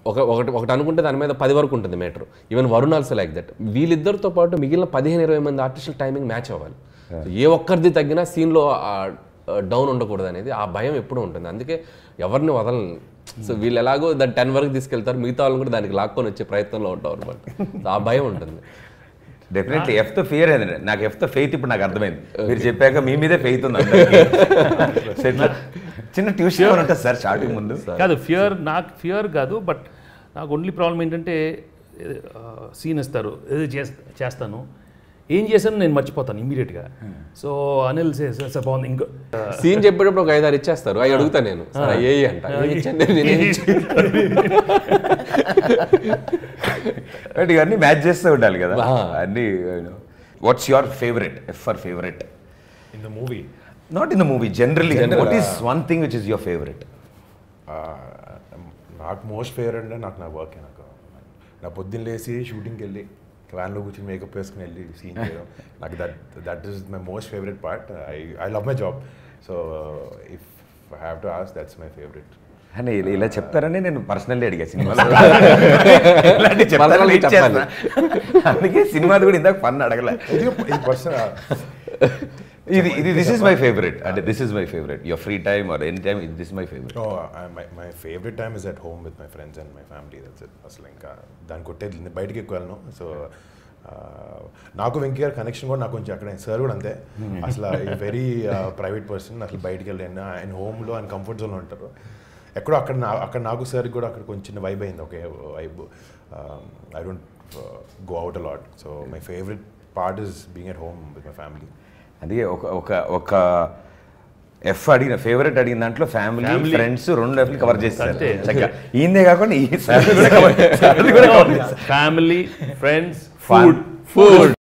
ఒక ఒకటి ఒకటి అనుకుంటే దాని మీద పది వరకు ఉంటుంది meter even Varun also like that వీళ్ళిద్దరితో పాటు మిగిలిన పదిహేను ఇరవై మంది ఆర్టిస్టుల టైమింగ్ మ్యాచ్ అవ్వాలి So ఏ ఒక్కరిది తగ్గినా సీన్లో డౌన్ ఉండకూడదు అనేది ఆ భయం ఎప్పుడూ ఉంటుంది అందుకే ఎవరిని వదలని సో వీళ్ళు ఎలాగో దాన్ని టెన్ వరకు తీసుకెళ్తారు మిగతా వాళ్ళని కూడా దానికి లాక్కొని వచ్చే ప్రయత్నంలో ఉంటాం అనమాట So ఆ భయం ఉంటుంది డెఫినెట్లీ ఎఫ్ తో ఫియర్ అయింది నాకు ఎఫ్ తో ఫెయిత్ ఇప్పుడు నాకు అర్థమైంది మీరు చెప్పాక మీ మీదే ఫెయిత్ ఉంది అందరికీ. So ఇట్లా చిన్న ట్యూషన్ ఉంటుంది సార్ స్టార్టింగ్ ముందు కాదు ఫియర్ నాకు ఫియర్ కాదు బట్ నాకు ఓన్లీ ప్రాబ్లం ఏంటంటే సీన్ ఇస్తారు ఏదో చేస్- చేస్తాను ఏం చేశాను నేను మర్చిపోతాను ఇమీడియట్గా సో అనిల్ సే- సార్ సార్ బాగుంది ఇంకో సీన్ చెప్పేటప్పుడు ఒక ఐదారు ఇచ్చేస్తారు అవి అడుగుతా నేను సార్ అయ్యే అంట "ఏం ఇచ్చాను నేను? నేనేం ఇచ్చాను?" బట్ ఇవన్నీ మ్యాచ్ చేస్తూ ఉండాలి కదా Ah. అన్ని what's your favourite F for favourite In the movie, not in the movie generally what is one thing which is your favourite uh, నాకు మోస్ట్ ఫేవరెట్ అంటే నాకు నా వర్క్ నాకు నా పొద్దున్న లేచి షూటింగ్కి వెళ్ళి వ్యాన్లో కూర్చొని మేకప్ వేసుకుని వెళ్ళి సీన్ చేయడం నాకు that that is my most favourite part I I love my job so if I have to ఆస్ దట్స్ మై ఫేవరెట్ అని ఇలా- ఇలా చెప్తారని నేను పర్సనల్లీ అడిగా సినిమాలో ఇలాంటి చెప్తారని Personally ఇచ్చేస్తా. అందుకే సినిమాది కూడా ఇందాక పన్ను అడగలే ఇది పర్సన్ ఇది ఇది దిస్ ఇస్ మై ఫేవరెట్ అంటే this is my favourite your free time or any time this my favourite my favourite time is at home with my friends and my family that's it అసలు ఇంకా దాని కొట్టేది నేను బయటికి ఎక్కువ వెళ్ళను so నాకు వెంకీ గారి కనెక్షన్ కూడా నాకు కొంచెం అక్కడ సార్ కూడా అంతే అసలు వెరీ ప్రైవేట్ పర్సన్ అసలు బయటికి వెళ్ళాను ఆయన హోమ్లో ఆయన కంఫర్ట్ జోన్లో ఉంటారు ఎక్కడో అక్కడ నా అక్కడ నాకు సార్ కూడా అక్కడ కొంచెం చిన్న వైబ్ అయింది okay vibe I don't go out a lot so my favourite part is being at home with my family అందుకే ఒక ఒక ఒక ఎఫ్ అడిగిన ఫేవరెట్ అడిగిన దాంట్లో ఫ్యామిలీ Family. ఫ్రెండ్స్ రెండు ఎఫ్లు కవర్ చేస్తారు అంతే. చక్కగా ఈయనే కాకుండా ఈ సార్ కూడా cover- సార్ది కూడా cover చేస్తారు. Family friends Fun. Food food